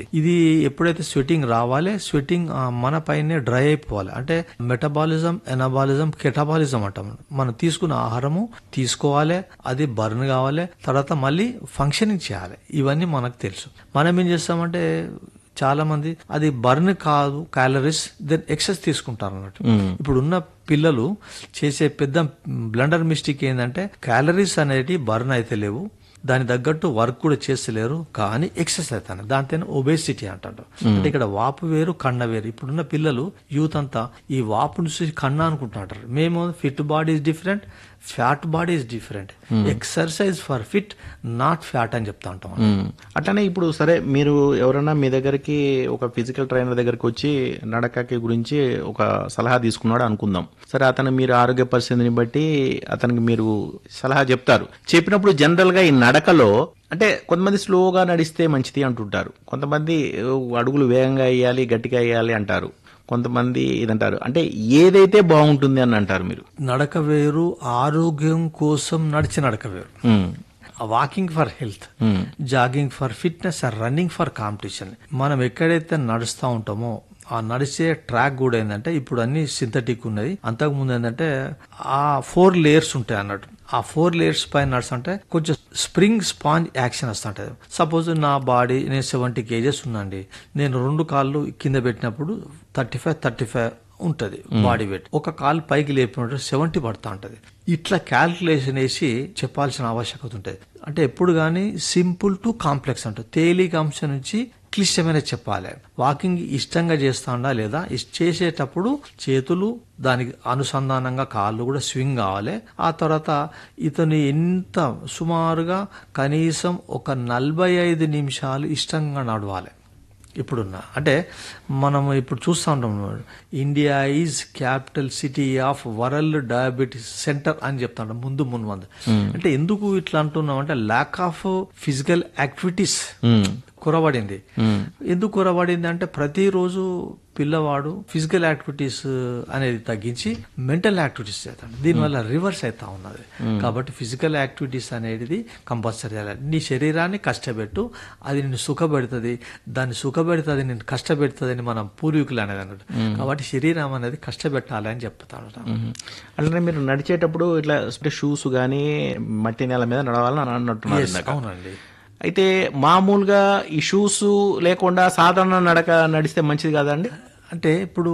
ఇది ఎప్పుడైతే స్వెట్టింగ్ రావాలి స్వెట్టింగ్ మన పైనే డ్రై అయిపోవాలి అంటే మెటబాలిజం ఎనబాలిజం కెటబాలిజం అంటాం మనం తీసుకున్న ఆహారము తీసుకోవాలి అది బర్న్ కావాలి తర్వాత మళ్ళీ ఫంక్షనింగ్ చేయాలి ఇవన్నీ మనకు తెలుసు మనం ఏం చేస్తామంటే చాలా మంది అది బర్న్ కాదు క్యాలరీస్ దెన్ ఎక్సెస్ తీసుకుంటారు అన్నట్టు ఇప్పుడు ఉన్న పిల్లలు చేసే పెద్ద బ్లండర్ మిస్టేక్ ఏంటంటే క్యాలరీస్ అనేటి బర్న్ అయితే లేవు దాని తగ్గట్టు వర్క్ కూడా చేస్తలేరు కానీ ఎక్సెస్ అవుతాను దాంతో ఒబేసిటీ అంటారు అంటే ఇక్కడ వాపు వేరు కన్న వేరు ఇప్పుడున్న పిల్లలు యూత్ అంతా ఈ వాపుని చూసి కన్న అనుకుంటుంటారు మేము fit body is different fat body is different exercise for fit not fat అని చెప్తా ఉంటాం మ్మ్. అట్లనే ఇప్పుడు సరే మీరు ఎవరైనా మీ దగ్గరికి ఒక ఫిజికల్ ట్రైనర్ దగ్గరికి వచ్చి నడకకి గురించి ఒక సలహా తీసుకున్నాడు అనుకుందాం సరే అతను మీరు ఆరోగ్య పరిస్థితిని బట్టి అతనికి మీరు సలహా చెప్తారు చెప్పినప్పుడు జనరల్ గా ఈ నడకలో అంటే కొంతమంది స్లోగా నడిస్తే మంచిది అంటుంటారు కొంతమంది "ఓ, అడుగులు వేగంగా వేయాలి గట్టిగా వేయాలి అంటారు కొంతమంది ఇదంటారు అంటే ఏదైతే బాగుంటుంది అని అంటారు మీరు నడక వేరు ఆరోగ్యం కోసం నడిచి నడక వేరు మ్మ్. Walking for health jogging for fitness and running for competition మనం ఎక్కడైతే నడుస్తూ ఉంటామో ఆ నడిచే ట్రాక్ కూడా ఏంటంటే ఇప్పుడు అన్ని సింథటిక్ ఉన్నది అంతకు ముందు ఏంటంటే ఆ ఫోర్ లేయర్స్ ఉంటాయి అన్నట్టు ఆ ఫోర్ లేయర్స్ పైన నడుస్తుంటే కొంచెం స్ప్రింగ్ స్పాంజ్ యాక్షన్ వస్తుంటది సపోజ్ నా బాడీ నేను సెవెంటీ కేజెస్ ఉన్నాండి నేను రెండు కాళ్ళు కింద పెట్టినప్పుడు థర్టీ ఫైవ్ థర్టీ ఫైవ్ ఉంటది బాడీ వెయిట్ ఒక కాలు పైకి లేపినట్టు సెవెంటీ పడుతూ ఉంటది ఇట్లా క్యాల్కులేషన్ వేసి చెప్పాల్సిన ఆవశ్యకత ఉంటుంది అంటే ఎప్పుడు కానీ సింపుల్ టు కాంప్లెక్స్ అంటారు తేలిక అంశం నుంచి క్లిష్టమైన చెప్పాలి వాకింగ్ ఇష్టంగా చేస్తాడా లేదా ఇస్- చేసేటప్పుడు చేతులు దానికి అనుసంధానంగా కాళ్ళు కూడా స్వింగ్ కావాలి ఆ తర్వాత ఇతను ఎంత సుమారుగా కనీసం ఒక నలభై ఐదు నిమిషాలు ఇష్టంగా నడవాలి ఇప్పుడున్న అంటే మనం ఇప్పుడు చూస్తూ ఉంటాం India is capital city of world diabetes centre అని చెప్తాడు ముందు ముందు మంది అంటే ఎందుకు ఇట్లా అంటున్నాం అంటే ల్యాక్ ఆఫ్ ఫిజికల్ యాక్టివిటీస్ కురబడింది ఎందుకు కురబడింది అంటే ప్రతిరోజు పిల్లవాడు ఫిజికల్ యాక్టివిటీస్ అనేది తగ్గించి మెంటల్ యాక్టివిటీస్ చేస్తాడు దీనివల్ల రివర్స్ అవుతా ఉన్నది కాబట్టి ఫిజికల్ యాక్టివిటీస్ అనేది కంపల్సరీ చేయాలి నీ శరీరాన్ని కష్టపెట్టు అది నిన్ను సుఖపెడుతుంది దాన్ని సుఖపెడుతుంది నేను కష్టపెడుతుంది అని మనం పూర్వీకులు అనేది అన్నట్టు కాబట్టి శరీరం అనేది కష్టపెట్టాలి అని చెప్తాను మ్మ్. అట్లనే మీరు నడిచేటప్పుడు ఇట్లా షూస్ గానీ మట్టి నేల మీద నడవాలని అన్నట్టున్నారు ఇందాక. అవునండి అయితే మామూలుగా ఈ షూస్ లేకుండా సాధారణ నడక నడిస్తే మంచిది కాదండి అంటే ఇప్పుడు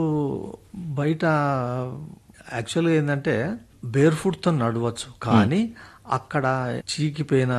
బయట యాక్చువల్గా ఏంటంటే బేర్ తో నడవచ్చు కానీ అక్కడ చీకిపోయిన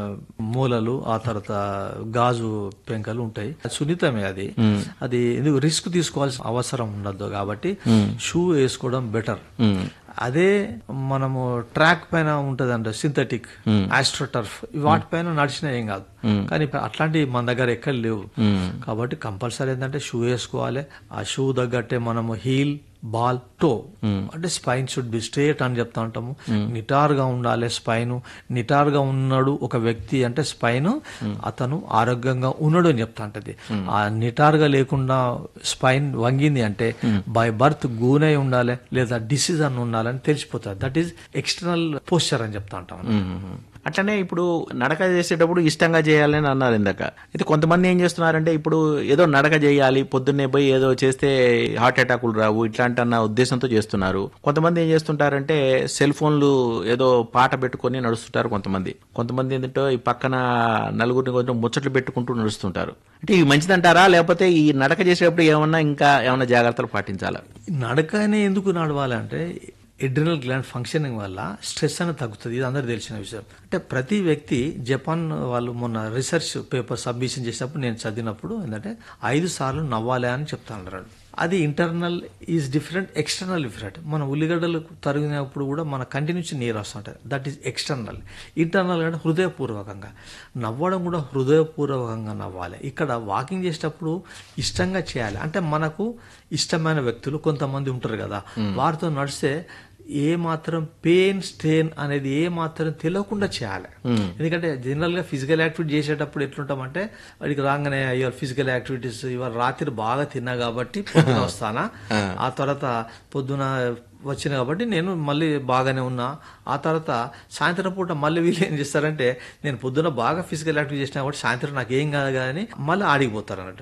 మూలలు ఆ తర్వాత గాజు పెంకలు ఉంటాయి అది సున్నితమే అది అది ఎందుకు రిస్క్ తీసుకోవాల్సిన అవసరం ఉండదు కాబట్టి షూ వేసుకోవడం బెటర్ అదే మనము ట్రాక్ పైన ఉంటదంట సింథటిక్ ఆస్ట్రోటర్ఫ్ వాటిపైన నడిచినా ఏం కాదు కానీ ఇప్పుడు అట్లాంటివి మన దగ్గర ఎక్కడ లేవు కాబట్టి కంపల్సరీ ఏంటంటే షూ వేసుకోవాలి ఆ షూ తగ్గట్టే మనము హీల్ బాల్ టో అంటే స్పైన్ షుడ్ బి స్ట్రేట్ అని చెప్తా ఉంటాము నిటార్ గా ఉండాలి స్పైన్ నిటార్ గా ఉన్నాడు ఒక వ్యక్తి అంటే స్పైన్ అతను ఆరోగ్యంగా ఉన్నాడు అని చెప్తా ఉంటది ఆ నిటార్ గా లేకుండా స్పైన్ వంగింది అంటే బై బర్త్ గూనై ఉండాలి లేదా డిసీజ్ అని ఉండాలని తెలిసిపోతుంది దట్ ఈస్ ఎక్స్టర్నల్ పోస్చర్ అని చెప్తా ఉంటాం మ్మ్. అట్లనే ఇప్పుడు నడక చేసేటప్పుడు ఇష్టంగా చేయాలని అన్నారు ఇందాక అయితే కొంతమంది ఏం చేస్తున్నారంటే ఇప్పుడు ఏదో నడక చేయాలి పొద్దున్నే పోయి ఏదో చేస్తే హార్ట్ అటాకులు రావు ఇట్లాంటి అన్న ఉద్దేశంతో చేస్తున్నారు కొంతమంది ఏం చేస్తుంటారంటే సెల్ ఫోన్లు ఏదో పాట పెట్టుకొని నడుస్తుంటారు కొంతమంది కొంతమంది ఏంటంటే ఈ పక్కన నలుగురిని కొంచెం ముచ్చట్లు పెట్టుకుంటూ నడుస్తుంటారు అంటే ఇవి మంచిదంటారా లేకపోతే ఈ నడక చేసేటప్పుడు ఏమన్నా ఇంకా ఏమన్నా జాగ్రత్తలు పాటించాలా నడకనే ఎందుకు నడవాలంటే ఎడ్రినల్ గ్లాండ్ ఫంక్షనింగ్ వల్ల స్ట్రెస్ అనేది తగ్గుతుంది ఇది అందరికి తెలిసిన విషయం అంటే ప్రతి వ్యక్తి జపాన్ వాళ్ళు మొన్న రీసెర్చ్ పేపర్ సబ్మిషన్ చేసినప్పుడు నేను చదివినప్పుడు ఏంటంటే ఐదు సార్లు నవ్వాలి అని చెప్తా అన్నారు అది internal is different external different మన ఉల్లిగడ్డలు తరిగినప్పుడు కూడా మన కంటి నుంచి నీరు వస్తుంటుంది దట్ ఈస్ ఎక్స్టర్నల్ ఇంటర్నల్ అంటే హృదయపూర్వకంగా నవ్వడం కూడా హృదయపూర్వకంగా నవ్వాలి ఇక్కడ వాకింగ్ చేసేటప్పుడు ఇష్టంగా చేయాలి అంటే మనకు ఇష్టమైన వ్యక్తులు కొంతమంది ఉంటారు కదా వారితో నడిస్తే ఏ మాత్రం పెయిన్ స్ట్రెయిన్ అనేది ఏ మాత్రం తెలియకుండా చేయాలి ఎందుకంటే జనరల్ గా ఫిజికల్ యాక్టివిటీ చేసేటప్పుడు ఎట్లుంటామంటే వాడికి రాగానే అయ్యో ఫిజికల్ యాక్టివిటీస్ ఇవాళ రాత్రి బాగా తిన్నా కాబట్టి పొద్దున వస్తానా ఆ తర్వాత పొద్దున వచ్చిన కాబట్టి నేను మళ్ళీ బాగానే ఉన్నా ఆ తర్వాత సాయంత్రం పూట మళ్ళీ వీళ్ళు ఏం చేస్తారంటే నేను పొద్దున బాగా ఫిజికల్ యాక్టివిటీ చేసినా కాబట్టి సాయంత్రం నాకు ఏం కాదు కానీ మళ్ళీ ఆడిపోతారు అన్నట్టు